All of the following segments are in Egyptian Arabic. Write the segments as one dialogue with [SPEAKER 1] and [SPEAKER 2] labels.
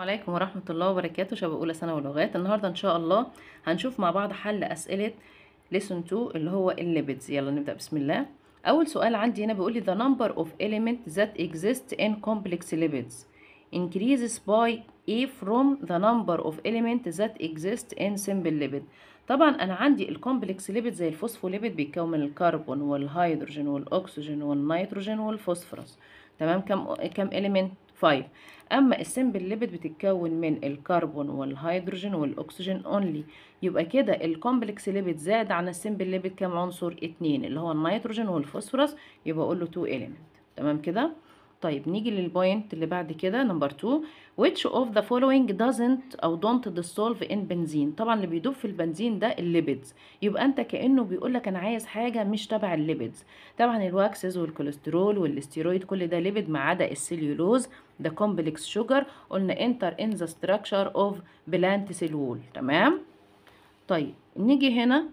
[SPEAKER 1] عليكم ورحمة الله وبركاته شباب أولى ثانوي ولغات النهاردة إن شاء الله هنشوف مع بعض حل أسئلة lesson 2 اللي هو الليبيدز يلا نبدأ بسم الله أول سؤال عندي هنا بيقول لي the number of elements that exist in complex lipids increases by A from the number of elements that exist in simple lipid طبعا أنا عندي الكومبلكس ليبيد زي الفوسفوليبيد بيتكون من الكربون والهيدروجين والأكسجين والنيتروجين والفوسفورس تمام كم كم element 5 اما السمبل ليبيد بتتكون من الكربون والهيدروجين والاكسجين اونلي يبقى كده الكومبلكس ليبيد زاد عن السمبل ليبيد كام عنصر اتنين اللي هو النيتروجين والفوسفورس يبقى اقول له 2 element تمام كده طيب نيجي للبوينت اللي بعد كده نمبر 2 which of the following doesn't او don't dissolve in بنزين طبعا اللي بيدوب في البنزين ده الليبيدز يبقى انت كانه بيقول لك انا عايز حاجه مش تبع الليبيدز طبعا الواكسز والكوليسترول والاستيرويد كل ده ليبيد ما عدا السليولوز ده كومبلكس شوجر قلنا enter in the structure of plant cell wall تمام طيب نيجي هنا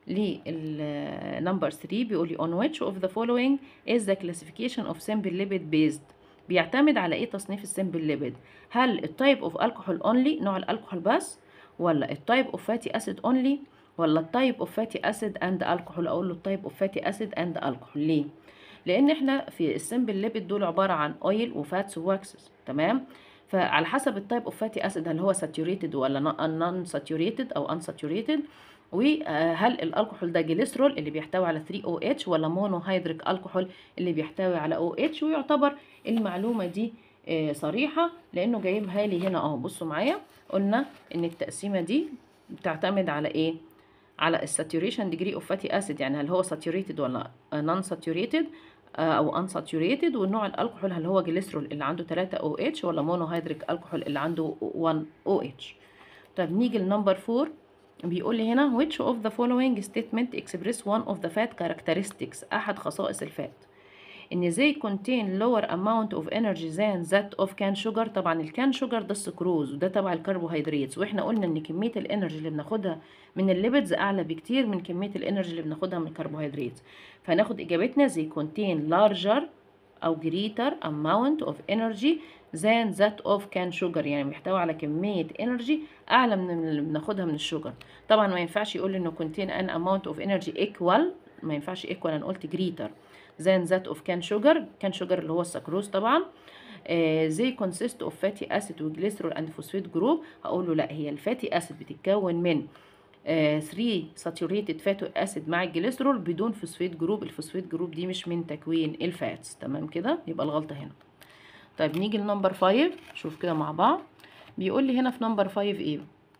[SPEAKER 1] للنمبر 3 بيقول لي on which of the following is the classification of simple lipid based بيعتمد على ايه تصنيف السمبل ليبيد هل التايب اوف الكحول اونلي نوع الكحول بس ولا التايب اوف فاتي اسيد اونلي ولا التايب اوف فاتي اسيد اند الكحول اقول له التايب اوف فاتي اسيد اند الكحول ليه لان احنا في السمبل ليبيد دول عباره عن اويل وفاتس وواكسز تمام فعلى حسب التايب اوف فاتي اسيد هل هو ساتوريتد ولا نون ساتوريتد او ان ساتوريتد وهل الكحول ده جليسرول اللي بيحتوي على 3 او اتش ولا مونو هيدريك الكحول اللي بيحتوي على او اتش ويعتبر المعلومه دي صريحه لانه جايبها لي هنا اهو بصوا معايا قلنا ان التقسيمه دي بتعتمد على ايه على الساتوريشن ديجري اوف فاتي اسيد يعني هل هو ساتوريتد ولا نون ساتوريتد او ان ساتوريتد والنوع الكحول هل هو جليسرول اللي عنده 3 او اتش ولا مونو هيدريك الكحول اللي عنده 1 او اتش طب نيجي لنمبر 4 بيقول لي هنا which of the following statement express one of the fat characteristics أحد خصائص الفات إن they contain lower amount of energy than that of can sugar طبعا الكان شوجر ده السكروز وده تبع الكربوهيدرات واحنا قلنا إن كمية الانرجي اللي بناخدها من الليبيدز أعلى بكتير من كمية الانرجي اللي بناخدها من الكربوهيدرات فهناخد إجابتنا they contain larger أو greater amount of energy than that of can sugar يعني بيحتوي على كمية انرجي أعلى من اللي بناخدها من الشوجر طبعا ما ينفعش يقول إنه contain an amount of energy equal ما ينفعش equal أنا قلت greater than that of can sugar can sugar اللي هو السكروز طبعا آه زي consist of fatty acid وجليسرول and phosphate group هقول له لا هي الفاتي acid بتتكون من 3 ساتوريتد فاتو اسيد مع الجليسرول بدون فوسفيت جروب الفوسفيت جروب دي مش من تكوين الفاتس تمام كده يبقى الغلطه هنا طيب نيجي لنمبر 5 شوف كده مع بعض بيقول لي هنا في نمبر 5 ايه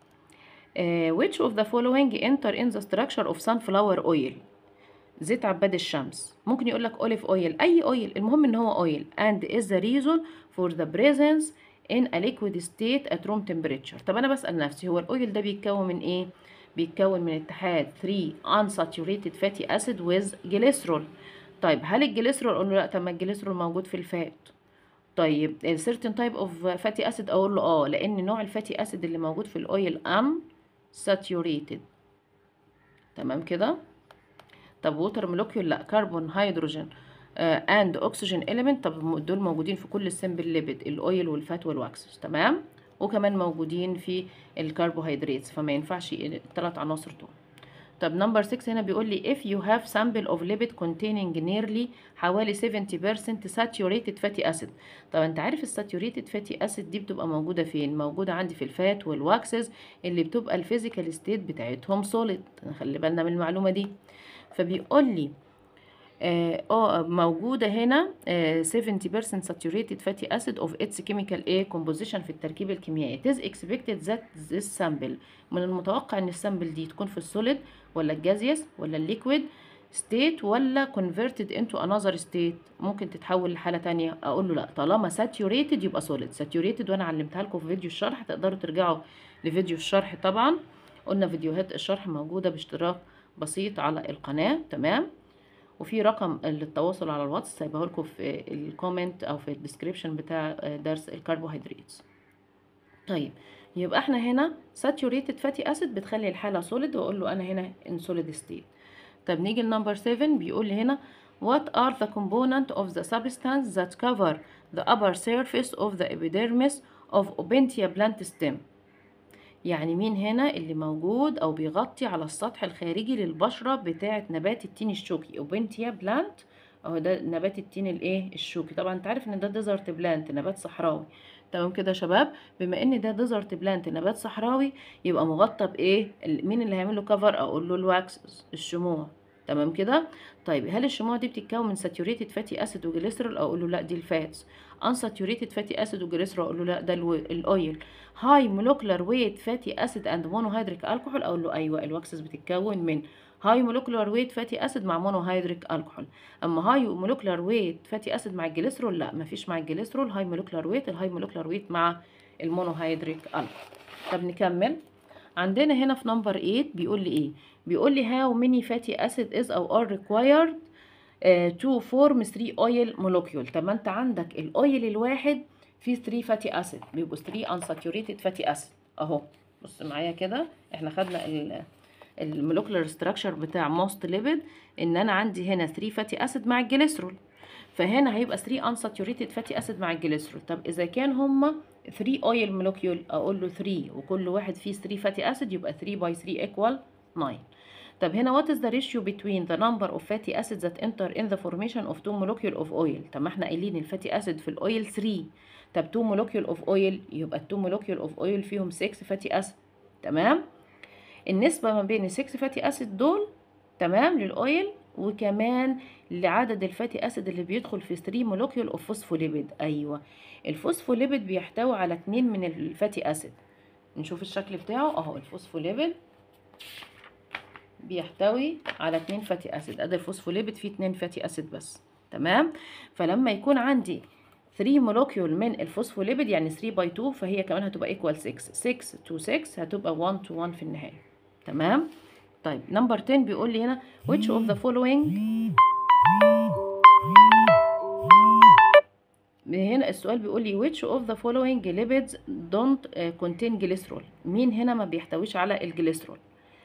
[SPEAKER 1] uh, which of the following enter in the structure of sunflower oil زيت عباد الشمس ممكن يقول لك اوليف اويل اي اويل المهم ان هو اويل and is the reason for the presence in a liquid state at room temperature طب انا بسأل نفسي هو الاويل ده بيتكون من ايه بيتكون من اتحاد 3 unsaturated fatty acid with glycerol طيب هل الجليسرول اقول له لا طب ما الجليسرول موجود في الفات طيب certain type of fatty acid اقول له اه لان نوع الفاتي اسيد اللي موجود في الاويل unsaturated تمام كده طب ووتر مولكيول لا كربون هيدروجين اند اكسجين اليمنت طب دول موجودين في كل السمبل ليبيد الاويل والفات والواكسز تمام وكمان موجودين في الكربوهيدرات فما ينفعش الثلاث عناصر دول طب نمبر 6 هنا بيقول لي if you have sample of lipid containing nearly حوالي 70% saturated fatty acid طب انت عارف الساتوريتد fatty acid دي بتبقى موجودة فين موجودة عندي في الفات والواكسز اللي بتبقى الفيزيكال ستيت بتاعتهم سوليد نخلي بالنا من المعلومة دي فبيقول لي اه موجودة هنا آه 70% saturated fatty acid of its chemical A composition في التركيب الكيميائي it is expected that this sample من المتوقع ان السامبل دي تكون في السوليد ولا الجازيوس ولا الليكويد state ولا converted into another state ممكن تتحول لحالة تانية اقول له لا طالما saturated يبقى solid saturated وانا علمتها لكم في فيديو الشرح تقدروا ترجعوا لفيديو الشرح طبعا قلنا فيديوهات الشرح موجودة باشتراك بسيط على القناة تمام وفي رقم للتواصل على الواتس سايبه لكم في الكومنت او في الديسكريبشن بتاع درس الكربوهيدرات طيب يبقى احنا هنا saturated fatty acid بتخلي الحاله solid واقول له انا هنا in solid state طب نيجي لنمبر 7 بيقول لي هنا what are the component of the substance that cover the upper surface of the epidermis of obentia plant stem يعني مين هنا اللي موجود او بيغطي على السطح الخارجي للبشرة بتاعة نبات التين الشوكي اوبنتيا بلانت اهو ده نبات التين الايه الشوكي طبعا انت عارف ان ده ديزرت بلانت نبات صحراوي تمام كده يا شباب بما ان ده ديزرت بلانت نبات صحراوي يبقى مغطى بايه ال- مين اللي هيعمل له كفر اقول له الواكس الشموع تمام كده طيب هل الشموع دي بتتكون من ساتوريتد فاتي اسيد وجليسرول اقول له لا دي الفاتس unsaturated fatty acid وجليسرول اقول له لا ده الو- الاويل هاي molecular weight fatty acid and monohydric alcohol اقول له ايوه الواكسز بتتكون من هاي molecular weight fatty acid مع monohydric alcohol اما هاي molecular weight fatty acid مع الجليسرول لا مفيش مع الجليسرول هاي molecular weight الهاي molecular weight مع المونوهيدريك alcohol طب نكمل عندنا هنا في نمبر 8 بيقول لي ايه بيقول لي how many fatty acid is or are required uh, to form 3 oil molecule طب ما انت عندك الاويل الواحد فيه 3 fatty acid بيبقوا 3 unsaturated fatty acid اهو بص معايا كده احنا خدنا ال المولكيولر ستراكشر بتاع موست ليبيد ان انا عندي هنا 3 فاتي اسيد مع الجليسرول فهنا هيبقى 3 unsaturated fatty acid مع الجليسرول طب اذا كان هما 3 oil molecule اقول له 3 وكل واحد فيه 3 fatty acid يبقى 3 by 3 equal 9 طب هنا what is the ratio between the number of fatty acids that enter in the formation of two molecule of oil طب ما احنا قايلين الفاتي اسيد في الاويل 3 طب 2 molecule of oil يبقى ال 2 molecule of oil فيهم 6 fatty acid تمام النسبة ما بين ال 6 فاتي اسيد دول تمام للاويل وكمان لعدد الفاتي اسيد اللي بيدخل في 3 مولكيول اوف فوسفوليبيد ايوه الفوسفوليبيد بيحتوي على 2 من الفاتي اسيد نشوف الشكل بتاعه اهو الفوسفوليبيد بيحتوي على 2 فاتي اسيد ادي الفوسفوليبيد فيه 2 فاتي اسيد بس تمام فلما يكون عندي 3 مولكيول من الفوسفوليبيد يعني 3 باي 2 فهي كمان هتبقى ايكوال 6 6 تو 6 هتبقى 1 تو 1 في النهايه تمام طيب نمبر 10 بيقول لي هنا which of the following هنا السؤال بيقول لي which of the following lipids don't uh, contain glycerol مين هنا ما بيحتويش على الجليسرول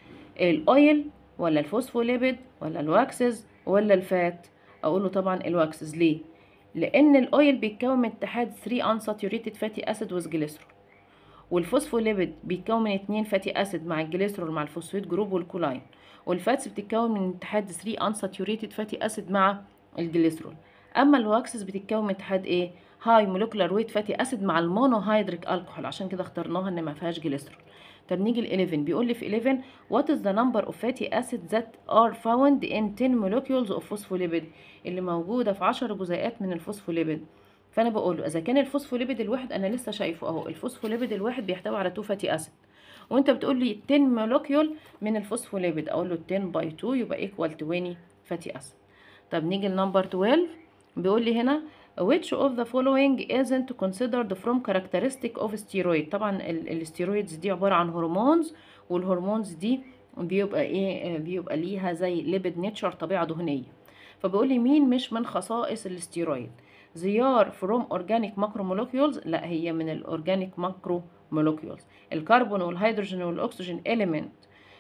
[SPEAKER 1] الاويل ولا الفوسفوليبيد ولا الواكسز ولا الفات اقول له طبعا الواكسز ليه لان الاويل بيتكون من اتحاد 3 unsaturated fatty acid with glycerol والفوسفوليبيد بيتكون من 2 فاتي اسيد مع الجليسرول مع الفوسفيت جروب والكولاين والفاتس بتتكون من اتحاد 3 unsaturated fatty acid مع الجليسرول اما الواكسز بتتكون من اتحاد ايه هاي مولكيولار ويت فاتي اسيد مع المونوهيدريك الكحول عشان كده اخترناها ان ما فيهاش جليسرول طب نيجي ل 11 بيقول لي في 11 what is the number of fatty acids that are found in 10 molecules of phospholipid اللي موجوده في 10 جزيئات من الفوسفوليبيد فانا بقول له اذا كان الفوسفوليبيد الواحد انا لسه شايفه اهو الفوسفوليبيد الواحد بيحتوي على 2 فاتي اسيد وانت بتقول لي 10 مولكيول من الفوسفوليبيد اقول له 10 باي 2 يبقى ايكوال 20 فاتي اسيد طب نيجي لنمبر 12 بيقول لي هنا which of the following isn't considered from characteristic of steroid طبعا الستيرويدز دي عباره عن هرمونز والهرمونز دي بيبقى ايه بيبقى ليها زي ليبيد نيتشر طبيعه دهنيه فبيقول لي مين مش من خصائص الستيرويد زيار فروم اورجانيك ماكرو مولكيولز لا هي من الاورجانيك ماكرو مولكيولز الكربون والهيدروجين والاكسجين اليمنت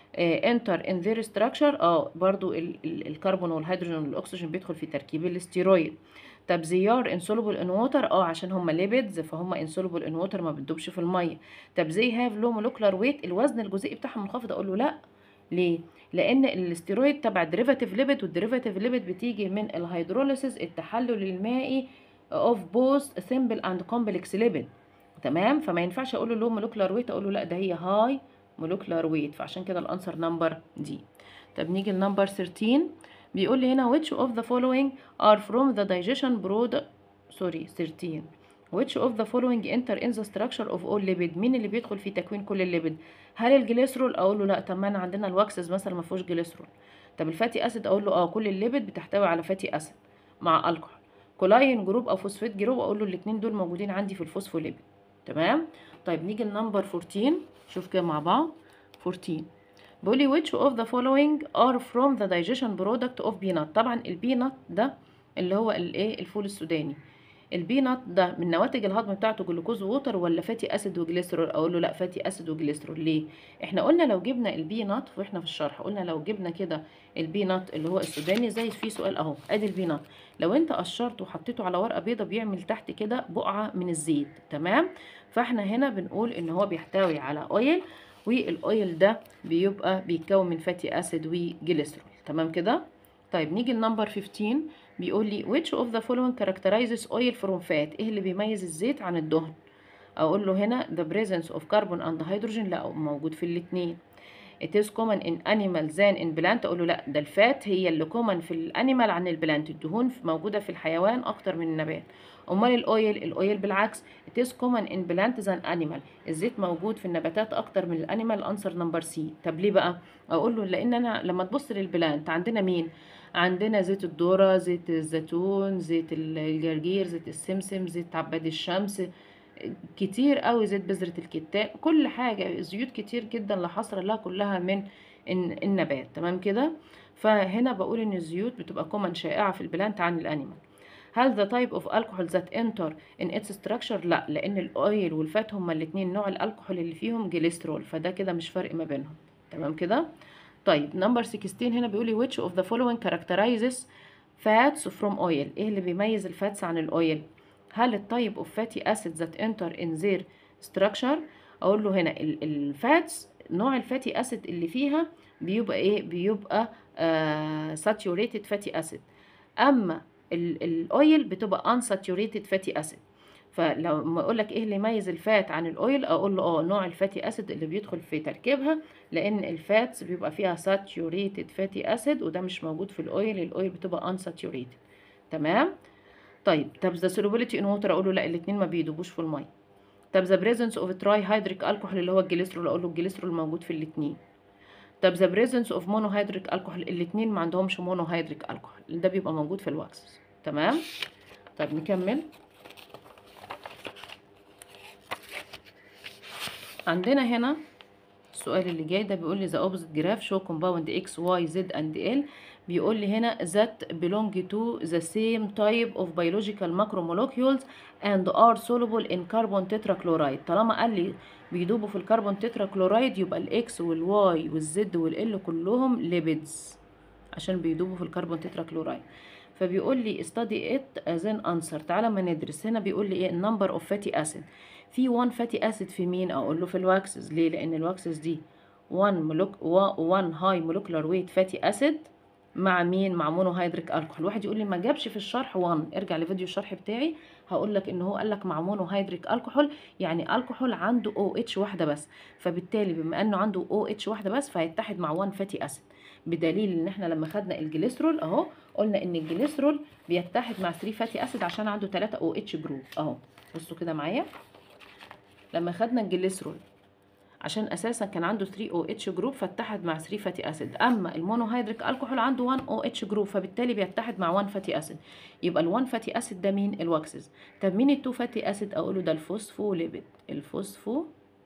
[SPEAKER 1] انتر ان ذير ستراكشر اه برضو ال ال الكربون والهيدروجين والاكسجين بيدخل في تركيب الاستيرويد طب زيار انسولوبل ان ووتر اه عشان هم ليبيدز فهم انسولوبل ان ووتر ما بتدوبش في الميه طب زي هاف لو مولكيولار ويت الوزن الجزيئي بتاعهم منخفض اقول له لا ليه لان الاستيرويد تبع الديريفاتيف ليبيد والديريفاتيف ليبيد بتيجي من الهيدروليسيس التحلل المائي اوف بوث سمبل اند كومبلكس ليبيد تمام فما ينفعش اقول له لو مولكيولار ويت اقول له لا ده هي هاي مولكيولار ويت فعشان كده الانسر نمبر دي طب نيجي لنمبر 13 بيقول لي هنا which of the following are from the digestion product sorry 13 which of the following enter in the structure of all lipid مين اللي بيدخل في تكوين كل الليبيد هل الجليسرول اقول له لا طب ما انا عندنا الواكسز مثلا ما فيهوش جليسرول طب الفاتي اسيد اقول له اه كل الليبيد بتحتوي على فاتي اسيد مع الكحول كولاين جروب او فوسفات جروب اقول له الاثنين دول موجودين عندي في الفوسفوليبيد تمام طيب نيجي لنمبر 14 شوف كده مع بعض 14 بيقول لي which of the following are from the digestion product of peanut طبعا البينات ده اللي هو الايه الفول السوداني البينات ده من نواتج الهضم بتاعته جلوكوز ووتر ولا فاتي اسيد وجليسرول اقول له لا فاتي اسيد وجليسرول ليه احنا قلنا لو جبنا البينات واحنا في الشرح قلنا لو جبنا كده البينات اللي هو السوداني زي في سؤال اهو ادي البينات لو انت قشرته وحطيته على ورقه بيضه بيعمل تحت كده بقعه من الزيت تمام فاحنا هنا بنقول ان هو بيحتوي على اويل والاويل ده بيبقى بيتكون من فاتي اسيد وجليسرول تمام كده طيب نيجي لنمبر 15 بيقول لي which of the following characterizes oil from fat ايه اللي بيميز الزيت عن الدهن اقول له هنا the presence of carbon and hydrogen لا موجود في الاثنين it is common in animals than in plant اقول له لا ده الفات هي اللي common في الانيمال عن البلانت الدهون موجوده في الحيوان اكتر من النبات امال الاويل الاويل بالعكس it is common in plant than animal الزيت موجود في النباتات اكتر من الانيمال انسر نمبر سي طب ليه بقى اقول له لان انا لما تبص للبلانت عندنا مين عندنا زيت الذرة زيت الزيتون زيت الجرجير زيت السمسم زيت عباد الشمس كتير قوي زيت بذرة الكتان كل حاجة زيوت كتير جدا لا حصر لها كلها من النبات تمام كده فهنا بقول ان الزيوت بتبقى كومن شائعة في البلانت عن الانيمال هل the type of alcohol that enter in its structure لا لان الاويل والفات هما الاتنين نوع الالكحول اللي فيهم جليسترول فده كده مش فرق ما بينهم تمام كده طيب نمبر 16 هنا بيقول لي which of the following characterizes fats from oil ايه اللي بيميز الفاتس عن الاويل هل التايب اوف فاتي اسيد ذات انتر ان their structure اقول له هنا الفاتس نوع الفاتي اسيد اللي فيها بيبقى ايه بيبقى آه saturated fatty acid اما الاويل بتبقى unsaturated fatty acid فلو ما اقول لك ايه اللي يميز الفات عن الاويل اقول له اه نوع الفاتي اسيد اللي بيدخل في تركيبها لان الفاتس بيبقى فيها saturated fatty acid وده مش موجود في الاويل الاويل بتبقى unsaturated تمام طيب طب the solubility in water اقول له لا الاثنين ما بيدوبوش في الميه طب the presence of trihydric alcohol اللي هو الجليسرول اقول له الجليسرول موجود في الاثنين طب the presence of monohydric alcohol الاثنين ما عندهمش monohydric alcohol ده بيبقى موجود في الواكس تمام طب نكمل عندنا هنا السؤال اللي جاي ده بيقول لي the opposite graph show compound x y z and l بيقول لي هنا that belong to the same type of biological macromolecules and are soluble in carbon tetrachloride طالما قال لي بيدوبوا في الكربون تتراكلورايد يبقى الاكس والواي والزد والال كلهم ليبيدز عشان بيدوبوا في الكربون تتراكلورايد فبيقول لي study it as an answer تعالى ما ندرس هنا بيقول لي ايه number of fatty acid في 1 fatty acid في مين اقول له في الواكسز ليه لان الواكسز دي 1 ملوك 1 هاي molecular weight fatty acid مع مين مع مونوهيدريك الكحول واحد يقول لي ما جابش في الشرح 1 ارجع لفيديو الشرح بتاعي هقول لك ان هو قال لك مع مونوهيدريك الكحول يعني الكحول عنده او اتش واحده بس فبالتالي بما انه عنده او اتش واحده بس فهيتحد مع 1 فاتي اسيد بدليل ان احنا لما خدنا الجليسرول اهو قلنا ان الجليسرول بيتحد مع 3 فاتي اسيد عشان عنده 3 او اتش جروب اهو بصوا كده معايا لما خدنا الجليسرول عشان اساسا كان عنده 3 او اتش جروب فاتحد مع 3 فاتي اسيد اما المونوهيدريك الكحول عنده 1 او اتش جروب فبالتالي بيتحد مع 1 فاتي اسيد يبقى ال1 فاتي اسيد ده مين الواكسز طب مين ال2 فاتي اسيد اقوله ده الفوسفوليبيد الفوسفو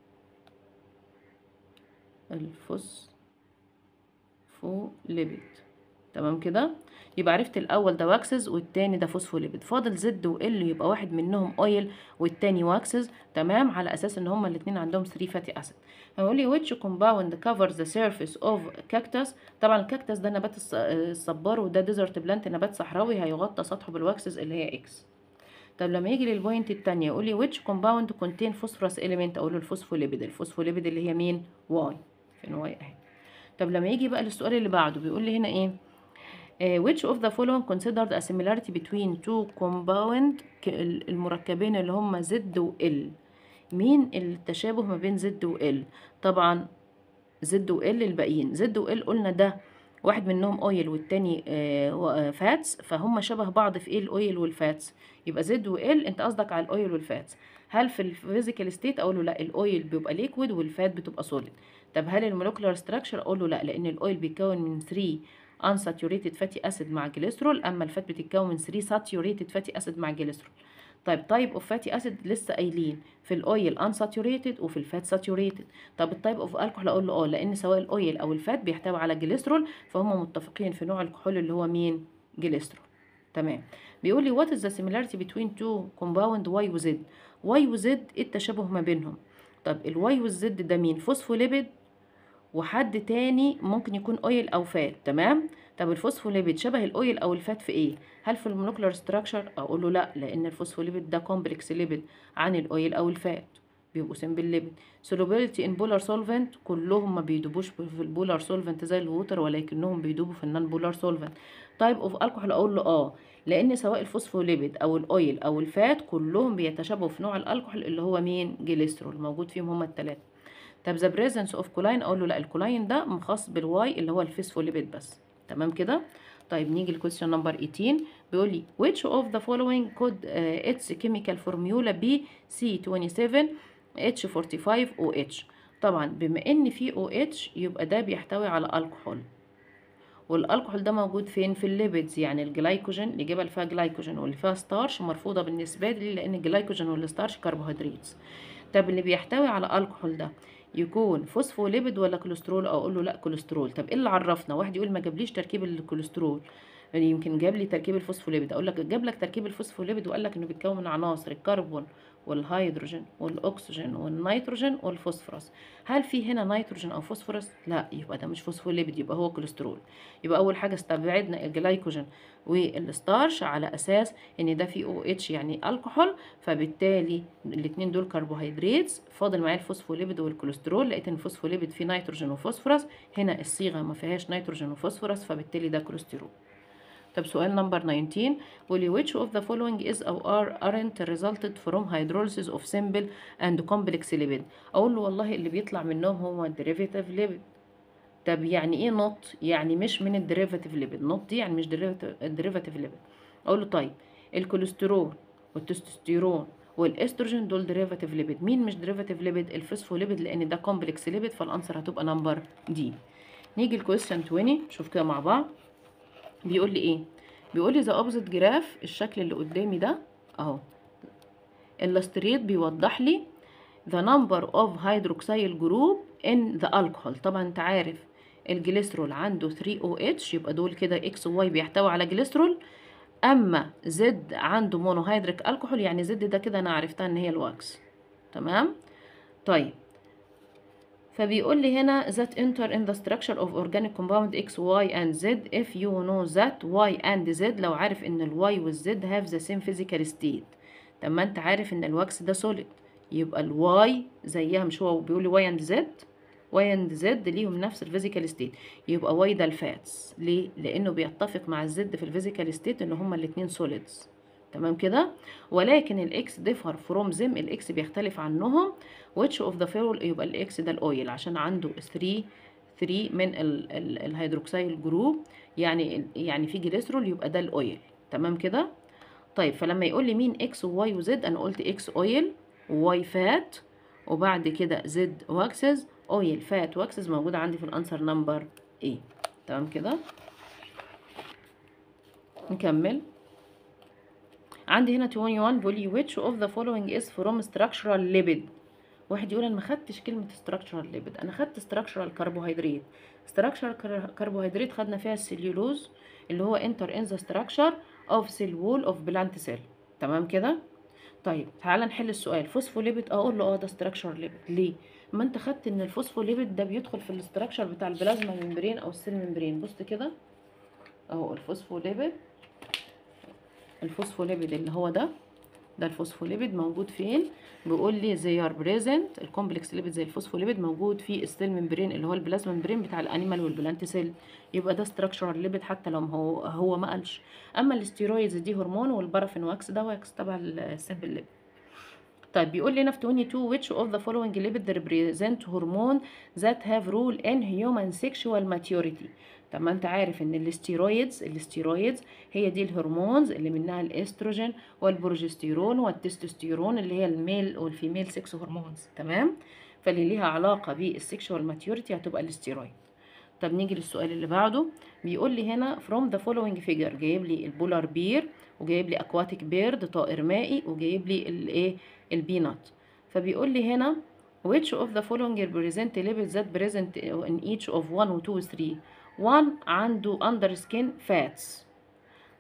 [SPEAKER 1] الفوسفوليبيد تمام كده يبقى عرفت الاول ده واكسز والتاني ده فوسفوليبيد فاضل زد وال يبقى واحد منهم اويل والتاني واكسز تمام على اساس ان هما الاثنين عندهم 3 فاتي اسيد هيقول لي which compound covers the surface of cactus طبعا الكاكتس ده نبات الصبار وده ديزرت بلانت نبات صحراوي هيغطى سطحه بالواكسز اللي هي اكس طب لما يجي للبوينت التانية يقول لي which compound contain phosphorus element اقول له الفوسفوليبيد الفوسفوليبيد اللي هي مين واي فين واي اهي طب لما يجي بقى للسؤال اللي بعده بيقول لي هنا ايه Uh, which of the following considered a similarity between two compound المركبين اللي هم زد و ال مين التشابه ما بين زد و ال طبعا زد و ال الباقيين زد و ال قلنا ده واحد منهم اويل والتاني آه فاتس فهم شبه بعض في ايه الاويل والفاتس يبقى زد و ال انت قصدك على الاويل والفاتس هل في الفيزيكال ستيت اقول له لا الاويل بيبقى ليكويد والفات بتبقى سوليد طب هل المولكيولار ستراكشر اقول له لا لان الاويل بيتكون من 3 unsaturated fatty acid مع جليسرول اما الفات بتتكون من 3 saturated fatty acid مع جليسرول طيب تايب اوف فاتي اسيد لسه قايلين في الاويل unsaturated وفي الفات saturated طب التايب اوف الكحول اقول له اه لان سواء الاويل او الفات بيحتوي على جليسرول فهم متفقين في نوع الكحول اللي هو مين جليسرول تمام بيقول لي what is the similarity between two compound Y و Z Y و Z ايه التشابه ما بينهم طب الواي والزد ده مين فوسفوليبيد وحد تاني ممكن يكون اويل او فات تمام طب الفوسفوليبيد شبه الاويل او الفات في ايه هل في المولكيولار ستراكشر اقول له لا لان الفوسفوليبيد ده كومبلكس ليبيد عن الاويل او الفات بيبقوا سمبل ليبيد solubility in polar solvent كلهم ما بيدوبوش في البولار سولفنت زي الووتر ولكنهم بيدوبوا في النون بولار سولفنت تايب اوف الكحول اقول له اه لان سواء الفوسفوليبيد او الاويل او الفات كلهم بيتشابهوا في نوع الالكحول اللي هو مين جليسترول موجود فيهم هما الثلاثه طب ذا بريزنس اوف كولاين اقول له لا الكولاين ده خاص بالواي اللي هو الفوسفوليبيد بس تمام كده طيب نيجي لكويستشن نمبر 18 بيقول لي which of the following could uh, its chemical formula be C27 H45 OH طبعا بما ان في OH يبقى ده بيحتوي على الكحول والالكحول ده موجود فين في الليبيدز يعني الجلايكوجين الاجابه اللي فيها جلايكوجين واللي فيها ستارش مرفوضه بالنسبه لي لان الجلايكوجين والستارش كربوهيدرات طب اللي بيحتوي على الكحول ده يكون فوسفوليبيد ولا كوليسترول اقول له لا كوليسترول طب ايه اللي عرفنا واحد يقول ما جابليش تركيب الكوليسترول يعني يمكن جاب لي تركيب الفوسفوليبيد اقول لك جاب لك تركيب الفوسفوليبيد وقال لك انه بيتكون من عناصر الكربون والهيدروجين والاكسجين والنيتروجين والفوسفورس هل في هنا نيتروجين او فوسفورس لا يبقى ده مش فوسفوليبيد يبقى هو كوليسترول يبقى اول حاجه استبعدنا الجلايكوجين والستارش على اساس ان ده فيه او اتش يعني الكحول فبالتالي الاثنين دول كربوهيدرات فاضل معايا الفوسفوليبيد والكوليسترول لقيت ان الفوسفوليبيد فيه نيتروجين وفوسفورس هنا الصيغه ما فيهاش نيتروجين وفوسفورس فبالتالي ده كوليسترول طب سؤال نمبر 19 بيقول which of the following is or are aren't resulted from hydrolysis of simple and complex lipid اقول له والله اللي بيطلع منهم هو derivative lipid طب يعني ايه نوت يعني مش من الديريفاتيف ليبيد نوت دي يعني مش ديريفاتيف ليبيد اقول له طيب الكوليسترول والتستوستيرون والاستروجين دول ديريفاتيف ليبيد مين مش ديريفاتيف ليبيد الفوسفوليبيد لان ده كومبلكس ليبيد فالانسر هتبقى نمبر دي نيجي الكويستشن 20 شوف كده مع بعض بيقول لي ايه بيقول لي ذا اوبزيت جراف الشكل اللي قدامي ده اهو الاستريت بيوضح لي the number of hydroxyl group in the alcohol طبعا انت عارف الجليسرول عنده 3 OH يبقى دول كده X و Y بيحتوي على جليسرول اما زد عنده مونوهيدريك الكحول يعني زد ده كده انا عرفتها ان هي الواكس تمام طيب فبيقول لي هنا that enter in the structure of organic compound X, Y and Z if you know that Y and Z لو عارف ان ال Y وال Z have the same physical state طب ما انت عارف ان الواكس ده solid يبقى ال Y زيها مش هو بيقول لي Y and Z Y and Z ليهم نفس الفيزيكال ستيت يبقى Y ده الفاتس ليه؟ لأنه بيتفق مع الزد في الفيزيكال ستيت إن هما الاتنين سوليدز تمام كده ولكن الاكس ديفر فروم زم الاكس بيختلف عنهم which of the fuel يبقى الاكس ده الاويل عشان عنده 3 3 من ال ال الهيدروكسيل جروب يعني يعني في جليسرول يبقى ده الاويل تمام كده طيب فلما يقول لي مين اكس وواي وزد انا قلت اكس اويل وواي فات وبعد كده زد واكسز اويل فات واكسز موجوده عندي في الانسر نمبر ايه تمام كده نكمل عندي هنا 21 بيقول لي which of the following is from structural lipid واحد يقول انا ما خدتش كلمه structural lipid انا خدت structural carbohydrate structural carbohydrate خدنا فيها السليولوز اللي هو enter in the structure of cell wall of plant cell تمام كده طيب تعالى نحل السؤال فوسفوليبيد اقول له اه ده structural lipid ليه ما انت خدت ان الفوسفوليبيد ده بيدخل في الاستراكشر بتاع البلازما ممبرين او السيل ممبرين بص كده اهو الفوسفوليبيد الفوسفوليبيد اللي هو ده ده الفوسفوليبيد موجود فين بيقول لي they are present الكومبلكس ليبيد زي الفوسفوليبيد موجود في السيل ممبرين اللي هو البلازما ممبرين بتاع الانيمال والبلانت سيل يبقى ده ستراكشرال ليبيد حتى لو هو هو ما قالش اما الاستيرويدز دي هرمون والبارافين واكس ده واكس تبع السيمبل ليبيد طيب بيقول لنا في 22 which of the following lipid represent hormone that have role in human sexual maturity طب ما انت عارف ان الاستيرويدز الاستيرويدز هي دي الهرمونز اللي منها الاستروجين والبروجستيرون والتستوستيرون اللي هي الميل والفيميل سكس هرمونز تمام فاللي ليها علاقه بالسكشوال ماتيوريتي هتبقى الاستيرويد طب نيجي للسؤال اللي بعده بيقول لي هنا from the following figure جايب لي البولار بير وجايب لي aquatic بيرد طائر مائي وجايب لي الايه البينات فبيقول لي هنا which of the following represent lipids that present in each of 1 و 2 و 3 1 عنده under skin fats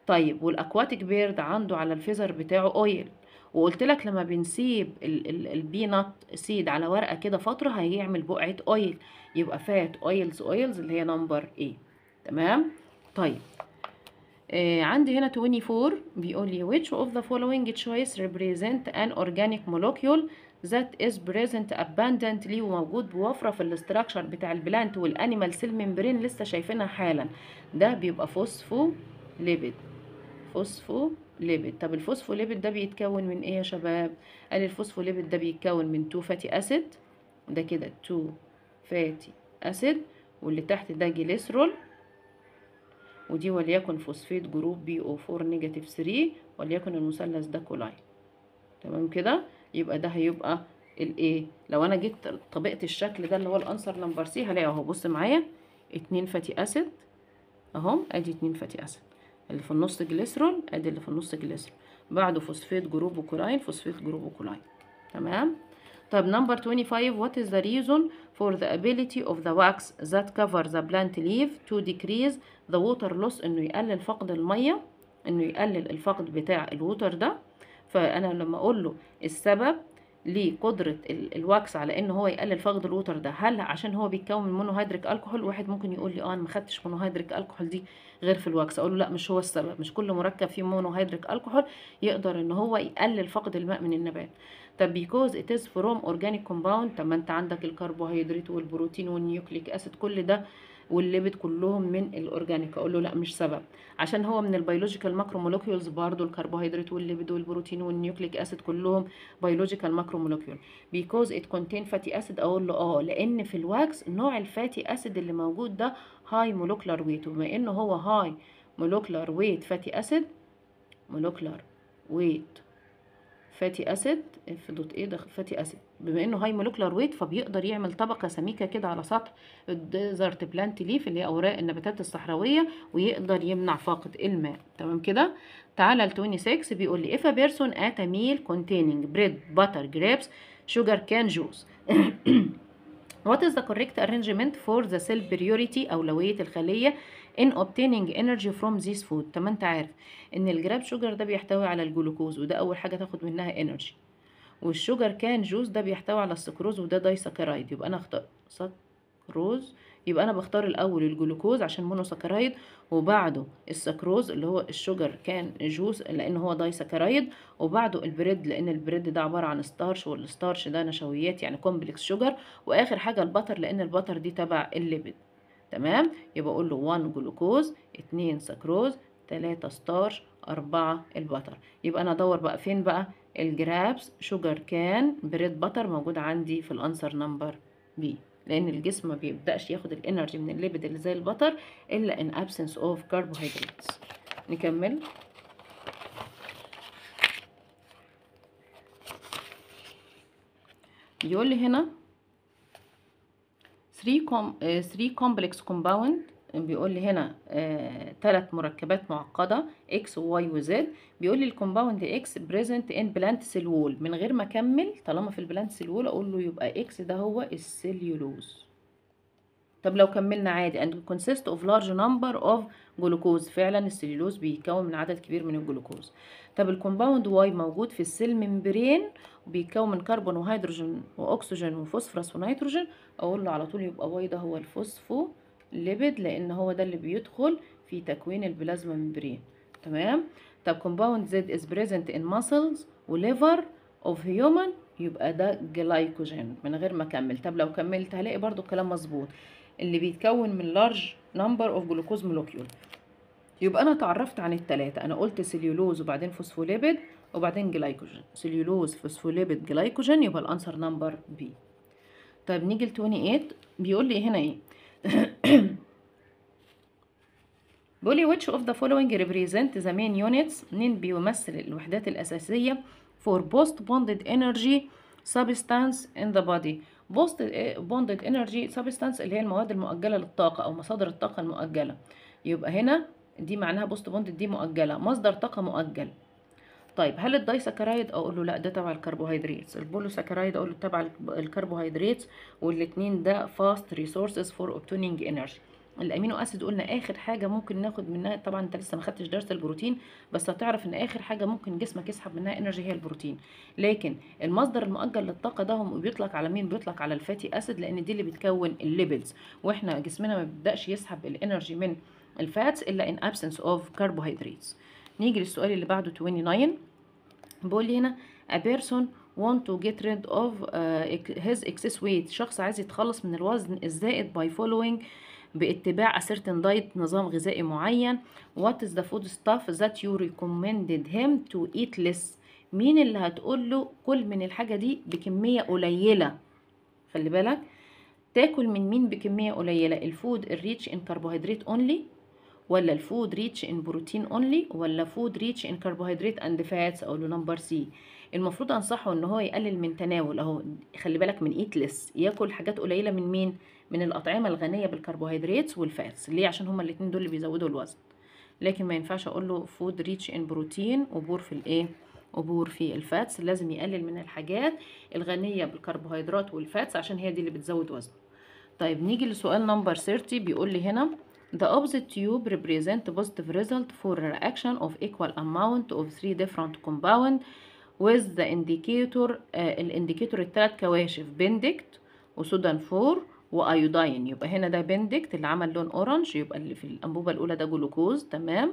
[SPEAKER 1] طيب والاكواتيك بيرد عنده على الفيزر بتاعه اويل وقلت لك لما بنسيب البينات سيد على ورقه كده فتره هيعمل بقعه اويل يبقى فات اويلز اويلز اللي هي نمبر ايه تمام طيب آه عندي هنا 24 بيقول لي which of the following choice represent an organic molecule that is present abundantly وموجود بوفرة في الاستراكشر بتاع البلانت والانيمال سيل ممبرين لسه شايفينها حالا ده بيبقى فوسفو ليبيد فوسفو ليبيد طب الفوسفو ليبيد ده بيتكون من ايه يا شباب قال الفوسفو ليبيد ده بيتكون من 2 فاتي اسيد ده كده 2 فاتي اسيد واللي تحت ده جليسرول ودي وليكن فوسفيت جروب بي او 4 نيجاتيف 3 وليكن المثلث ده كولاي تمام كده يبقى ده هيبقى الايه لو انا جيت طبقت الشكل ده اللي هو الانسر نمبر سي هلاقي اهو بص معايا اتنين فاتي اسيد اهو ادي اتنين فاتي اسيد اللي في النص جليسرول ادي اللي في النص جليسرول بعده فوسفيت جروب وكولاين فوسفيت جروب وكولاين تمام طب number 25 what is the reason for the ability of the wax that cover the plant leaf to decrease the water loss انه يقلل فقد الميه انه يقلل الفقد بتاع الووتر ده فانا لما اقول له السبب لقدرة الواكس على ان هو يقلل فقد الوتر ده هل عشان هو بيتكون من مونوهيدريك الكحول واحد ممكن يقول لي اه انا ما خدتش مونوهيدريك الكحول دي غير في الواكس اقول له لا مش هو السبب مش كل مركب فيه مونوهيدريك الكحول يقدر ان هو يقلل فقد الماء من النبات طب because it is from organic compound طب ما انت عندك الكربوهيدرات والبروتين والنيوكليك اسيد كل ده والليبيد كلهم من الاورجانيك اقول له لا مش سبب عشان هو من البيولوجيكال ماكرو مولكيولز برضه الكربوهيدرات والليبيد والبروتين والنيوكليك اسيد كلهم بيولوجيكال ماكرو مولكيول because it contain fatty acid اقول له اه لان في الواكس نوع الفاتي اسيد اللي موجود ده هاي مولكولار ويت وبما انه هو هاي مولكولار ويت فاتي اسيد مولكولار ويت فاتي اسيد اف دوت ايه ده فاتي اسيد بما انه هاي مولكولار ويت فبيقدر يعمل طبقه سميكه كده على سطح الديزرت بلانت ليف اللي هي اوراق النباتات الصحراويه ويقدر يمنع فاقد الماء تمام كده تعالى ل 26 بيقول لي if a person ate a meal containing bread butter grapes sugar cane juice What is the correct arrangement for the cell priority أولوية الخلية in obtaining energy from this food طب ما انت عارف ان الجراب شوجر ده بيحتوي على الجلوكوز وده اول حاجة تاخد منها انرجي والشوجر كان جوز ده بيحتوي على السكروز وده دايسكرايد يبقى انا اختار سكروز يبقى انا بختار الاول الجلوكوز عشان مونوسكرايد وبعده السكروز اللي هو الشوجر كان جوز لان هو دايسكرايد وبعده البريد لان البريد ده عباره عن ستارش والستارش ده نشويات يعني كومبلكس شوجر واخر حاجه البتر لان البتر دي تبع الليبيد تمام يبقى اقول له 1 جلوكوز 2 سكروز 3 ستارش 4 البتر يبقى انا ادور بقى فين بقى الجرابس شوجر كان بريد بتر موجود عندي في الانسر نمبر بي لان الجسم ما بيبداش ياخد الانرجي من الليبيد اللي زي البتر الا ان absence of carbohydrates نكمل يقول لي هنا 3 كوم 3 كومبلكس كومباوند بيقول لي هنا ثلاث مركبات معقده اكس وواي وزد بيقول لي الكومباوند اكس بريزنت ان بلانت سيل وول من غير ما اكمل طالما في البلانت سيل وول اقول له يبقى اكس ده هو السيليولوز طب لو كملنا عادي and consist of large number of جلوكوز فعلا السليلوز بيتكون من عدد كبير من الجلوكوز طب الكومباوند واي موجود في السيل ممبرين وبيتكون من كربون وهيدروجين واكسجين وفوسفورس ونيتروجين اقول له على طول يبقى واي ده هو الفوسفو ليبيد لان هو ده اللي بيدخل في تكوين البلازما ممبرين تمام طب كومباوند زد از بريزنت ان ماسلز وليفر اوف هيومن يبقى ده جلايكوجين من غير ما اكمل طب لو كملت هلاقي برضو الكلام مظبوط اللي بيتكون من لارج نمبر اوف جلوكوز مولكيول يبقى انا اتعرفت عن الثلاثه انا قلت سليولوز وبعدين فوسفوليبيد وبعدين جلايكوجين سليولوز فوسفوليبيد جلايكوجين يبقى الانسر نمبر بي طيب نيجي ل 28 بيقول لي هنا ايه بيقول لي which of the following represent the main units مين بيمثل الوحدات الأساسية for post bonded energy substance in the body post bonded energy substance اللي هي المواد المؤجلة للطاقة أو مصادر الطاقة المؤجلة يبقى هنا دي معناها بوست بوندد دي مؤجلة مصدر طاقة مؤجل طيب هل الدايسكرايد اقول له لا ده تبع الكربوهيدرات البولوسكرايد اقول له تبع الكربوهيدرات والاثنين ده فاست ريسورسز فور obtaining انرجي الامينو اسيد قلنا اخر حاجه ممكن ناخد منها طبعا انت لسه ما خدتش درس البروتين بس هتعرف ان اخر حاجه ممكن جسمك يسحب منها انرجي هي البروتين لكن المصدر المؤجل للطاقه ده هم بيطلق على مين بيطلق على الفاتي اسيد لان دي اللي بتكون الليبيدز واحنا جسمنا ما بيبداش يسحب الانرجي من الفاتس الا in absence of carbohydrates نيجي للسؤال اللي بعده 29 بيقول لي هنا a person want to get rid of uh, his excess weight شخص عايز يتخلص من الوزن الزائد by following باتباع a certain diet نظام غذائي معين what is the food stuff that you recommended him to eat less مين اللي هتقول له كل من الحاجة دي بكمية قليلة خلي بالك تاكل من مين بكمية قليلة الفود الريتش ان كربوهيدرات اونلي ولا الفود ريتش ان بروتين اونلي ولا فود ريتش ان كربوهيدرات اند فاتس او نمبر سي المفروض انصحه ان هو يقلل من تناول اهو خلي بالك من ايت ليس ياكل حاجات قليله من مين من الاطعمه الغنيه بالكربوهيدرات والفاتس ليه عشان هما الاثنين دول اللي بيزودوا الوزن لكن ما ينفعش اقول له فود ريتش ان بروتين وبور في الايه وبور في الفاتس لازم يقلل من الحاجات الغنيه بالكربوهيدرات والفاتس عشان هي دي اللي بتزود وزنه طيب نيجي لسؤال نمبر 30 بيقول لي هنا The opposite tube represent positive result for a reaction of equal amount of three different compound with the indicator uh, الانديكيتور الثلاث كواشف بندكت وسودان 4 وايودين يبقى هنا ده بندكت اللي عمل لون اورنج يبقى اللي في الانبوبه الاولى ده جلوكوز تمام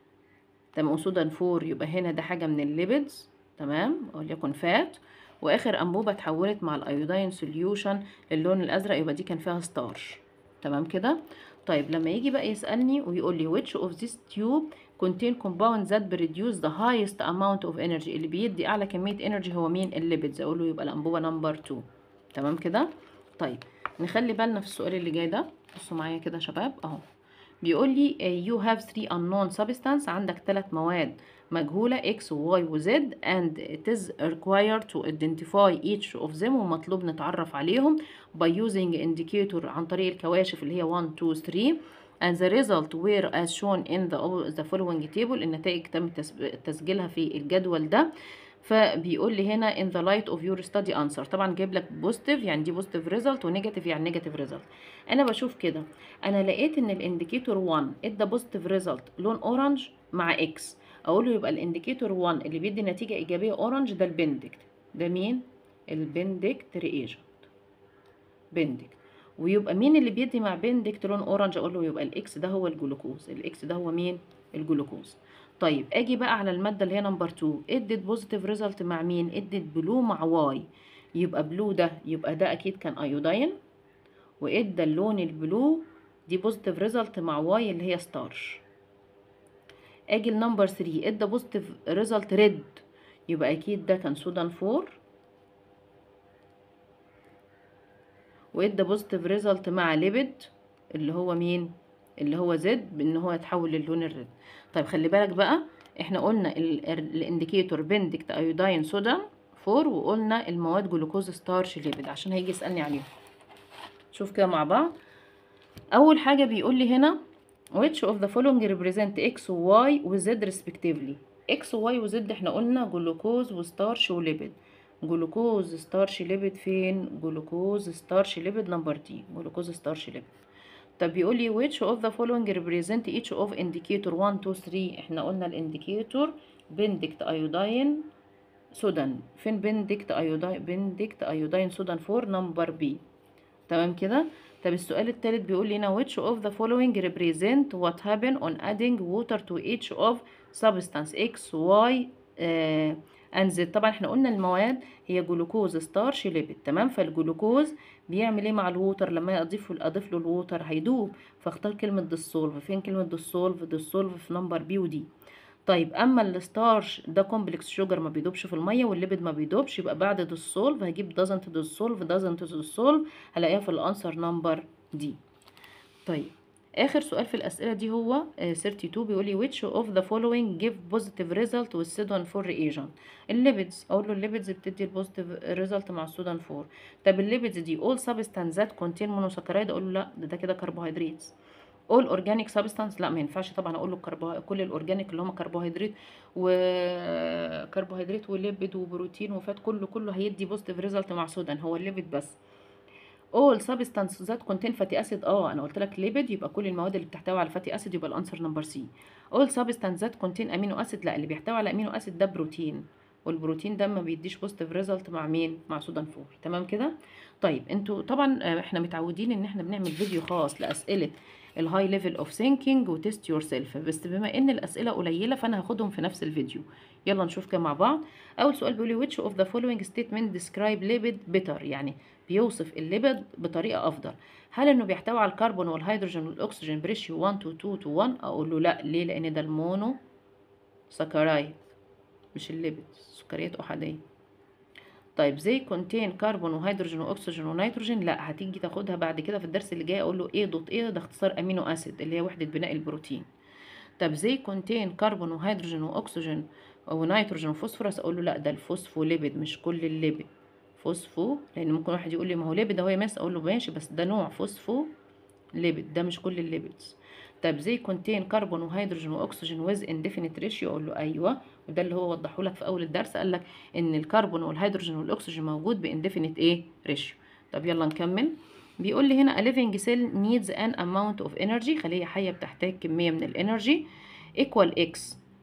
[SPEAKER 1] تمام وسودان 4 يبقى هنا ده حاجه من الليبيدز تمام وليكن فات واخر انبوبه اتحولت مع الايودين سوليوشن للون الازرق يبقى دي كان فيها ستارش تمام كده طيب لما يجي بقى يسالني ويقول لي which of this tube contain compounds that produce the highest amount of energy اللي بيدي اعلى كميه انرجي هو مين الليبيدز اقول له يبقى الانبوبه نمبر 2 تمام كده طيب نخلي بالنا في السؤال اللي جاي ده بصوا معايا كده يا شباب اهو بيقول لي you have three unknown substance عندك ثلاث مواد مجهولة X و Y و Z and it is required to identify each of them ومطلوب نتعرف عليهم by using indicator عن طريق الكواشف اللي هي 1 2 3 and the result were as shown in the, the following table النتائج تم تسجيلها في الجدول ده فبيقول لي هنا in the light of your study answer طبعا جايب لك بوزيتيف يعني دي بوزيتيف ريزلت ونيجاتيف يعني نيجاتيف ريزلت انا بشوف كده انا لقيت ان الانديكيتور 1 ادى بوزيتيف ريزلت لون اورنج مع اكس اقول له يبقى الانديكيتور 1 اللي بيدي نتيجه ايجابيه اورنج ده البندكت ده مين البندكت رياجنت بندكت ويبقى مين اللي بيدي مع بندكت لون اورنج اقول له يبقى الاكس ده هو الجلوكوز الاكس ده هو مين الجلوكوز طيب اجي بقى على الماده اللي هي نمبر 2 ادت بوزيتيف ريزلت مع مين ادت بلو مع واي يبقى بلو ده يبقى ده اكيد كان ايودين وادى اللون البلو دي بوزيتيف ريزلت مع واي اللي هي ستارش اجي لنمبر 3 ادى بوزيتيف ريزلت ريد يبقى اكيد ده كان سودان 4 وادى بوزيتيف ريزلت مع ليبيد اللي هو مين اللي هو زد بان هو يتحول للون الريد طيب خلي بالك بقى احنا قلنا الانديكيتور بندكت ايودين صودا 4 وقلنا المواد جلوكوز ستارش ليبيد عشان هيجي يسالني عليهم شوف كده مع بعض اول حاجه بيقول لي هنا which of the following represent x و y و z respectively x و y و z احنا قلنا جلوكوز وستارش وليبيد جلوكوز ستارش ليبيد فين جلوكوز ستارش ليبيد نمبر دي جلوكوز ستارش ليبيد طب بيقول لي which of the following represent each of indicator 1 2 3 احنا قلنا الانديكيتور بندكت ايودين سودان فين بندكت ايودين بندكت ايودين سودان 4 نمبر بي تمام كده طب السؤال الثالث بيقول لنا which of the following represent what happen on adding water to each of substance x y uh, and z طبعا احنا قلنا المواد هي جلوكوز ستارش ليبيد تمام فالجلوكوز بيعمل ايه مع الووتر لما اضيف اضيف له الووتر هيدوب فاختار كلمه ديسولف فين كلمه ديسولف ديسولف في نمبر بي ودي طيب اما الستارش ده كومبلكس شوجر ما بيدوبش في الميه والليبيد ما بيدوبش يبقى بعد ديسولف هجيب doesn't dissolve doesn't dissolve هلاقيها في الانسر نمبر دي طيب اخر سؤال في الاسئله دي هو 32 بيقول لي which of the following give positive result with سودان 4 reagent الليبيدز اقول له الليبيدز بتدي البوزيتيف ريزلت مع السودان 4 طب الليبيدز دي all substance that contain monosaccharide اقول له لا ده, ده كده كربوهيدرات all organic substance لا ما ينفعش طبعا اقول له كربو... كل الاورجانيك اللي هم كربوهيدرات وكربوهيدرات وليبيد وبروتين وفات كله كله هيدي بوزيتيف ريزلت مع سودان هو الليبيد بس all substances that contain fatty acid اه انا قلت لك lipid يبقى كل المواد اللي بتحتوي على fatty acid يبقى الانسر نمبر سي all substances that contain amino acid لا اللي بيحتوي على امينو اسيد ده بروتين والبروتين ده ما بيديش بوزيتيف ريزلت مع مين مع سودان فور تمام كده طيب انتوا طبعا آه، احنا متعودين ان احنا بنعمل فيديو خاص لاسئله الهاي ليفل اوف ثينكينج وتيست يور سيلف بس بما ان الاسئله قليله فانا هاخدهم في نفس الفيديو يلا نشوف كده مع بعض اول سؤال بيقول لي which of the following statement describe lipid better يعني بيوصف الليبيد بطريقه افضل هل انه بيحتوي على الكربون والهيدروجين والاكسجين بريشيو 1 to 2 to 1 اقول له لا ليه لان ده المونو سكرايد مش الليبيد سكريات احاديه طيب زي كونتين كربون وهيدروجين واكسجين ونيتروجين لا هتيجي تاخدها بعد كده في الدرس اللي جاي اقول له ايه دوت ايه ده اختصار امينو اسيد اللي هي وحده بناء البروتين طب زي كونتين كربون وهيدروجين واكسجين ونيتروجين وفوسفورس اقول له لا ده الفوسفوليبيد مش كل الليبيد فوسفو لان ممكن واحد يقول لي ما هو ليبيد اهو يا ماس اقول له ماشي بس ده نوع فوسفو ليبيد ده مش كل الليبيدز طب زي كونتين كربون وهيدروجين واكسجين ويز انديفينيت ريشيو اقول له ايوه وده اللي هو وضحه لك في اول الدرس قال لك ان الكربون والهيدروجين والاكسجين موجود بانديفينيت ايه ريشيو طب يلا نكمل بيقول لي هنا a living cell needs an amount of energy خلية حية بتحتاج كمية من الانرجي equal x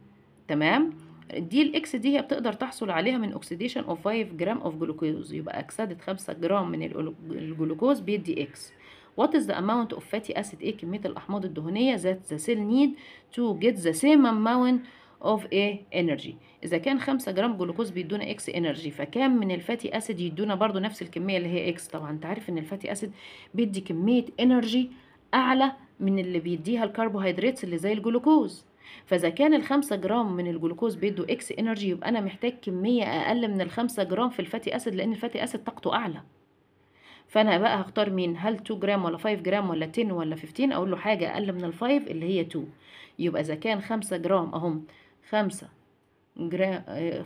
[SPEAKER 1] تمام دي الاكس دي هي بتقدر تحصل عليها من اوكسيديشن اوف 5 جرام اوف جلوكوز يبقى اكسدة 5 جرام من الجلوكوز بيدي اكس What is the amount of fatty acid ايه كمية الأحماض الدهنية that the cell need to get the same amount of a energy إذا كان 5 جرام جلوكوز بيدونا اكس انرجي فكام من الفاتي اسيد يدونا برضو نفس الكمية اللي هي اكس طبعا انت عارف ان الفاتي اسيد بيدي كمية انرجي أعلى من اللي بيديها الكربوهيدرات اللي زي الجلوكوز فاذا كان الخمسة جرام من الجلوكوز بيدوا اكس انرجي يبقى انا محتاج كميه اقل من الخمسة جرام في الفاتي اسيد لان الفاتي اسيد طاقته اعلى فانا بقى هختار مين هل 2 جرام ولا 5 جرام ولا 10 ولا 15 اقول له حاجه اقل من ال5 اللي هي 2 يبقى اذا كان 5 جرام اهم 5 جرام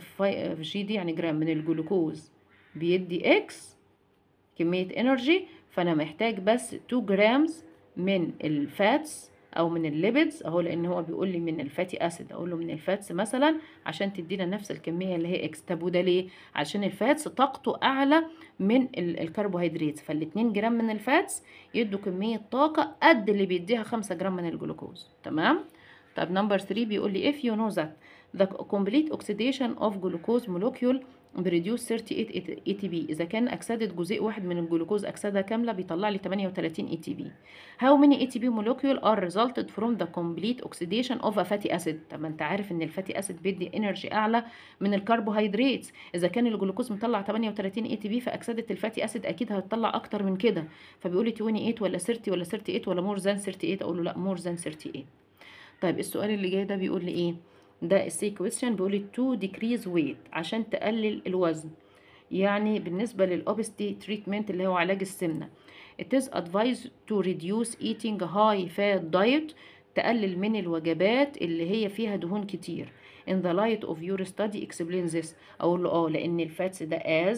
[SPEAKER 1] جي دي يعني جرام من الجلوكوز بيدي اكس كميه انرجي فانا محتاج بس 2 جرامز من الفاتس او من الليبيدز اهو لان هو بيقول لي من الفاتي اسيد اقول له من الفاتس مثلا عشان تدينا نفس الكميه اللي هي اكس طب وده ليه عشان الفاتس طاقته اعلى من الكربوهيدرات فال2 جرام من الفاتس يدوا كميه طاقه قد اللي بيديها 5 جرام من الجلوكوز تمام طب نمبر 3 بيقول لي if you know that the complete oxidation of glucose molecule بريديوس 38 اي تي بي اذا كان اكسده جزيء واحد من الجلوكوز اكسده كامله بيطلع لي 38 اي تي بي هاو ماني اي تي بي مولكيول ار ريزلتد فروم ذا كومبليت اوكسيديشن اوف ا فاتي اسيد طب ما انت عارف ان الفاتي اسيد بيدي انرجي اعلى من الكربوهيدرات اذا كان الجلوكوز مطلع 38 اي تي بي فاكسده الفاتي اسيد اكيد هتطلع اكتر من كده فبيقول لي 28 ولا 30 ولا 38 ولا مور ذان 38 اقول له لا مور ذان 38 طيب السؤال اللي جاي ده بيقول لي ايه ده السي كويستشن بيقول لي تو ديكريز ويت عشان تقلل الوزن يعني بالنسبة للأوبستي تريتمنت اللي هو علاج السمنة it is advised to reduce eating high fat diet تقلل من الوجبات اللي هي فيها دهون كتير in the light of your study explain this أقول له اه لأن الفاتس ده as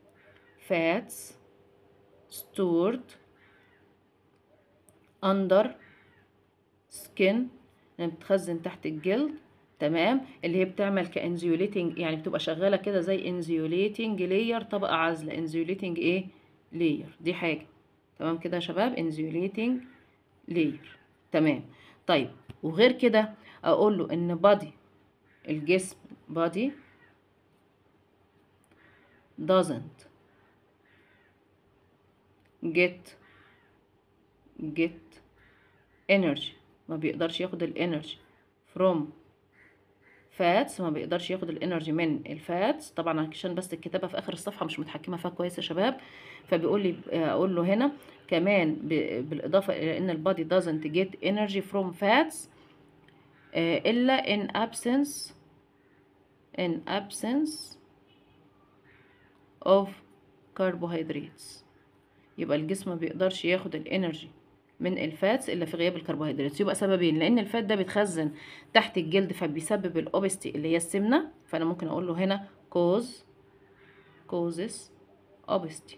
[SPEAKER 1] fats stored under skin يعني بتخزن تحت الجلد تمام اللي هي بتعمل كانزيوليتنج يعني بتبقى شغاله كده زي انزيوليتنج لاير طبقه عازله انزيوليتنج ايه لاير دي حاجه تمام كده يا شباب انزيوليتنج لاير تمام طيب وغير كده اقول له ان بادي الجسم بادي doesn't get get energy ما بيقدرش ياخد الانرجي from فاتس ما بيقدرش ياخد الانرجي من الفاتس طبعا عشان بس الكتابه في اخر الصفحه مش متحكمه فيها كويس يا شباب فبيقول لي اقول له هنا كمان بالاضافه الى ان البادي doesn't get energy from fats الا in absence in absence of carbohydrates يبقى الجسم ما بيقدرش ياخد الانرجي من الفاتس الا في غياب الكربوهيدرات يبقى سببين لان الفات ده بيتخزن تحت الجلد فبيسبب الاوبستي اللي هي السمنه فانا ممكن اقول له هنا cause causes obesity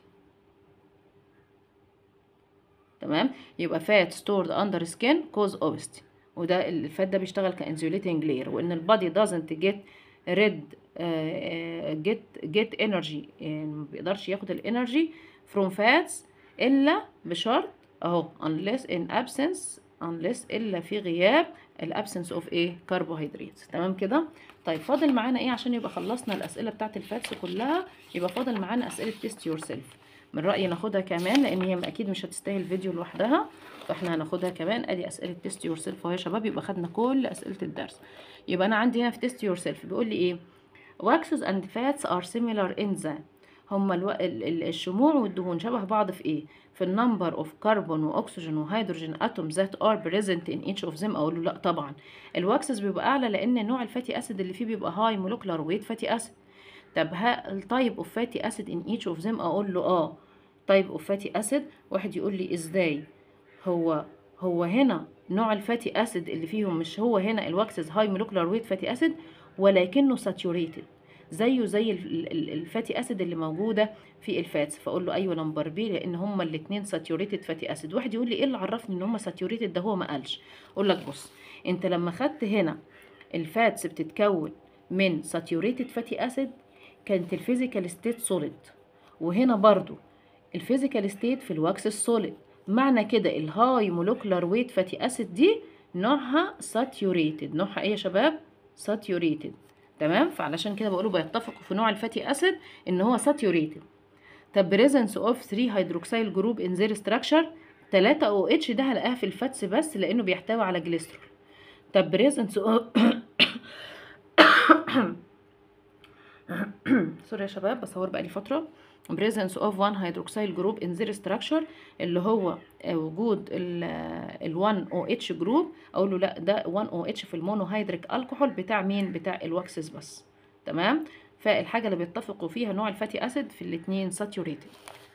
[SPEAKER 1] تمام يبقى فات stored under skin cause obesity وده الفات ده بيشتغل كانزوليتنج لير وان البادي doesn't get rid uh, get get energy يعني ما بيقدرش ياخد الانرجي from fats الا بشرط اهو unless in absence unless الا في غياب الابسنس اوف ايه كربوهيدرات تمام كده طيب فاضل معانا ايه عشان يبقى خلصنا الاسئله بتاعت الفاتس كلها يبقى فاضل معانا اسئله تيست يور سيلف من رايي ناخدها كمان لان هي اكيد مش هتستاهل فيديو لوحدها فاحنا هناخدها كمان ادي اسئله تيست يور سيلف اهو يا شباب يبقى خدنا كل اسئله الدرس يبقى انا عندي هنا في تيست يور سيلف بيقول لي ايه waxes and fats are similar in the هما الو... ال- ال- الشموع والدهون شبه بعض في ايه في النمبر اوف كربون واكسجين وهيدروجين اتوم that are present in each of them اقول له لا طبعا الواكسز بيبقى اعلى لان نوع الفاتي اسيد اللي فيه بيبقى هاي مولكولار ويت فاتي اسيد طب ها التايب اوف فاتي اسيد ان each اوف them اقول له اه تايب اوف فاتي اسيد واحد يقول لي ازاي هو هو هنا نوع الفاتي اسيد اللي فيهم مش هو هنا الواكسز هاي مولكولار ويت فاتي اسيد ولكنه ساتوريتد زيه زي ال- ال- الفاتي اسيد اللي موجوده في الفاتس فاقول له ايوه نمبر بي لان هما الاثنين ساتوريتد فاتي اسيد واحد يقول لي ايه اللي عرفني ان هما ساتوريتد ده هو ما قالش اقول لك بص انت لما خدت هنا الفاتس بتتكون من ساتوريتد فاتي اسيد كانت الفيزيكال ستيت سوليد وهنا برضو الفيزيكال ستيت في الواكس السوليد معنى كده الهاي مولكولار ويت فاتي اسيد دي نوعها ساتوريتد نوعها ايه يا شباب ساتوريتد تمام فعلشان كده بقوله بيتفقوا في نوع الفاتي اسيد ان هو ساتوريتد طب presence of 3 hydroxyl group in their structure 3 او اتش ده هلاقيها في الفاتس بس لانه بيحتوي على جليسرول طب presence of سوري يا شباب بصور بقالي فتره presence of one hydroxyl group in their structure اللي هو وجود ال 1 OH جروب اقول له لا ده 1 OH في المونوهيدريك الكحول بتاع مين بتاع الواكسز بس تمام فالحاجه اللي بيتفقوا فيها نوع الفاتي اسيد في الاثنين ساتوريتد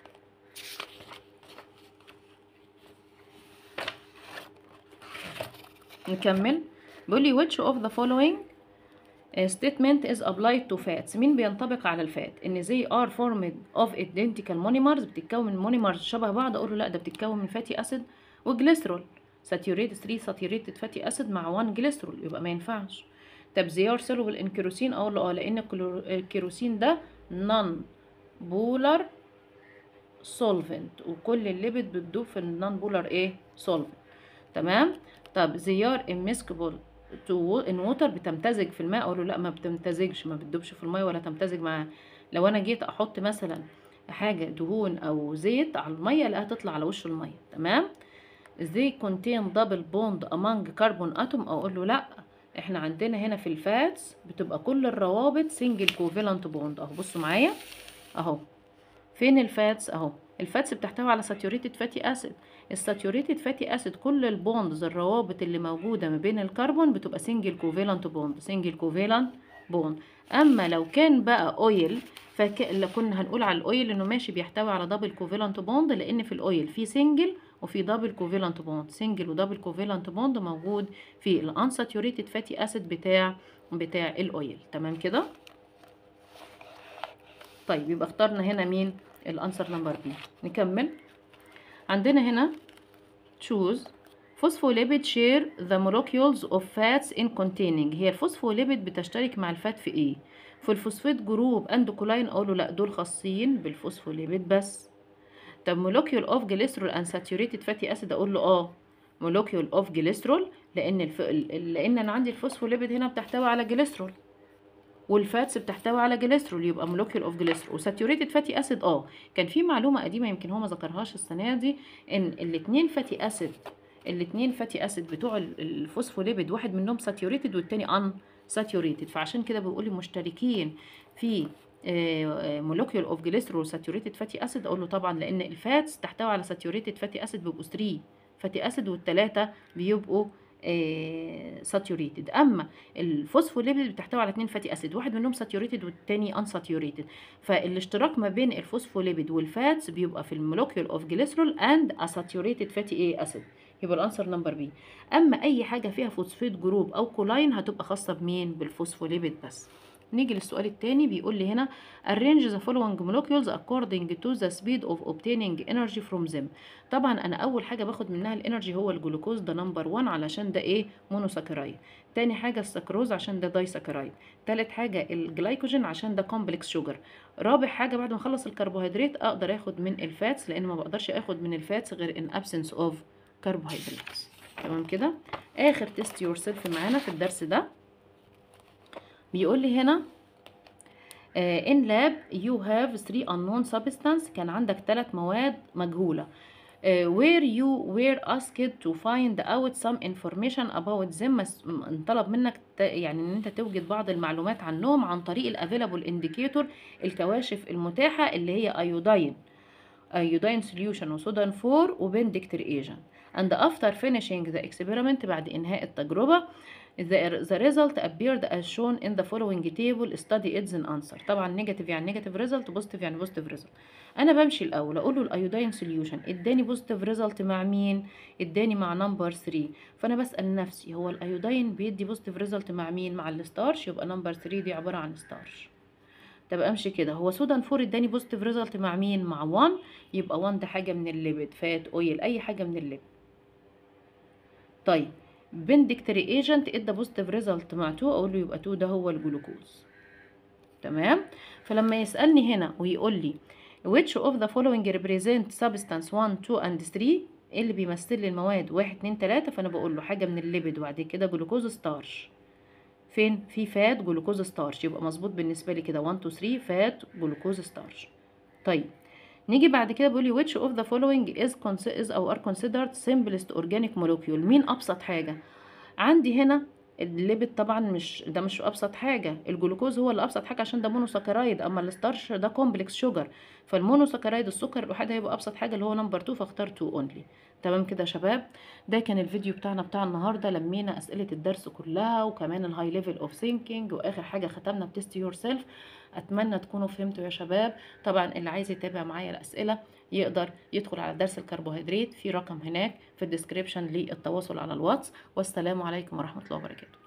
[SPEAKER 1] نكمل بيقول لي which of the following statement is applied to fats مين بينطبق على الفات ان they are formed of identical monomers بتتكون من مونيمرز شبه بعض اقول له لا ده بتتكون من فاتي اسيد وجليسرول saturated 3 saturated fatty acid مع 1 جليسرول يبقى ما ينفعش طب they are soluble in kerosene اقول له اه لان الكلور- الكيروسين ده non polar solvent وكل الليبيد بتدوب في النون بولار ايه solvent تمام طب they are immiscible to in water بتمتزج في الماء اقول له لا ما بتمتزجش ما بتدوبش في الماء ولا تمتزج معاه لو انا جيت احط مثلا حاجه دهون او زيت على الميه الاقيها تطلع على وش الميه تمام they contain double bond among carbon atom اقول له لا احنا عندنا هنا في الفاتس بتبقى كل الروابط single covalent bond اهو بصوا معايا اهو فين الفاتس اهو الفاتس بتحتوي على ساتوريتد فاتي اسيد الساتوريتد فاتي اسيد كل البوندز الروابط اللي موجوده ما بين الكربون بتبقى سنجل كوفالنت بوند سنجل كوفالنت بوند اما لو كان بقى اويل فك... اللي كنا هنقول على الاويل انه ماشي بيحتوي على دبل كوفالنت بوند لان في الاويل في سنجل وفي دبل كوفالنت بوند سنجل ودبل كوفالنت بوند موجود في الانساتوريتد فاتي اسيد بتاع بتاع الاويل تمام كده طيب يبقى اخترنا هنا مين الانسر نمبر بي نكمل عندنا هنا choose phospholipid share the molecules of fats in containing هي الفوسفوليبيد بتشترك مع الفات في ايه في الفوسفات جروب اند كولاين اقول له لا دول خاصين بالفوسفوليبيد بس طب molecule of glycerol and saturated fatty acid اقول له اه molecule of glycerol لان الف... لان انا عندي الفوسفوليبيد هنا بتحتوي على جليسرول والفاتس بتحتوي على جليسرول يبقى مولكيول اوف جليسرول وساتوريتد فاتي اسيد اه كان في معلومه قديمه يمكن هو ما ذكرهاش السنه دي ان الاثنين فاتي اسيد الاثنين فاتي اسيد بتوع ال- الفوسفوليبيد واحد منهم ساتوريتد والتاني ان ساتوريتد فعشان كده بيقول لي مشتركين في مولكيول اوف جليسرول ساتوريتد فاتي اسيد اقول له طبعا لان الفاتس تحتوي على ساتوريتد فاتي اسيد بيبقوا 3 فاتي اسيد والثلاثه بيبقوا ساتوريتد اما الفوسفوليبيد بتحتوي على اتنين فاتي اسيد واحد منهم ساتوريتد والتاني ان ساتوريتد فالاشتراك ما بين الفوسفوليبيد والفاتس بيبقى في المولكيول اوف جليسرول اند اساتوريتد فاتي ايه اسيد يبقى الانسر نمبر بي اما اي حاجه فيها فوسفيت جروب او كولاين هتبقى خاصه بمين بالفوسفوليبيد بس نيجي للسؤال التاني بيقول لي هنا arrange the following molecules according to the speed of obtaining energy from them طبعا انا اول حاجه باخد منها الانرجي هو الجلوكوز ده نمبر 1 علشان ده ايه مونوساكرايد تاني حاجه السكروز عشان ده دايساكرايد تالت حاجه الجلايكوجين عشان ده كومبلكس شوجر رابع حاجه بعد ما اخلص الكربوهيدرات اقدر اخد من الفاتس لان ما بقدرش اخد من الفاتس غير in absence of carbohydrates تمام كده اخر تيست يور سيلف معانا في الدرس ده بيقول لي هنا uh, in lab you have three unknown substance كان عندك ثلاث مواد مجهولة uh, where you were asked to find out some information about them انطلب منك يعني ان انت توجد بعض المعلومات عنهم عن طريق الافيلابل indicator الكواشف المتاحة اللي هي iodine iodine solution وصودان 4 وبندكتر agent and after finishing the experiment بعد انهاء التجربة the, the result appeared as shown in the following table study its and answer طبعا نيجاتيف يعني نيجاتيف ريزلت بوزيتيف يعني بوزيتيف ريزلت انا بمشي الاول اقول له الايودين سوليوشن اداني بوزيتيف ريزلت مع مين اداني مع نمبر 3 فانا بسال نفسي هو الايودين بيدي بوزيتيف ريزلت مع مين مع الستارش يبقى نمبر 3 دي عباره عن ستارش طب امشي كده هو سودان 4 اداني بوزيتيف ريزلت مع مين مع 1 يبقى 1 ده حاجه من الليبيد فات اويل اي حاجه من الليبيد طيب بندكتري ايجنت ادى بوزيتيف ريزلت مع 2 اقول له يبقى 2 ده هو الجلوكوز تمام فلما يسالني هنا ويقول لي which of the following represent substance 1 2 and 3 ايه اللي بيمثل لي المواد 1 2 3 فانا بقول له حاجه من الليبيد وبعد كده جلوكوز ستارش فين في فات جلوكوز ستارش يبقى مظبوط بالنسبه لي كده 1 2 3 فات جلوكوز ستارش طيب نيجي بعد كده بيقول لي which of the following is is or are considered simplest organic molecule مين ابسط حاجه عندي هنا الليبيد طبعا مش ده مش ابسط حاجه الجلوكوز هو اللي ابسط حاجه عشان ده مونوساكرايد اما الستارش ده كومبلكس شوجر فالمونوساكرايد السكر الوحيد هيبقى ابسط حاجه اللي هو نمبر 2 فاختار 2 اونلي تمام كده يا شباب ده كان الفيديو بتاعنا بتاع النهارده لمينا اسئله الدرس كلها وكمان الهاي ليفل اوف ثينكينج واخر حاجه ختمنا بتست يور سيلف اتمنى تكونوا فهمتوا يا شباب طبعا اللي عايز يتابع معايا الاسئله يقدر يدخل على درس الكربوهيدرات في رقم هناك في الديسكريبشن للتواصل على الواتس والسلام عليكم ورحمه الله وبركاته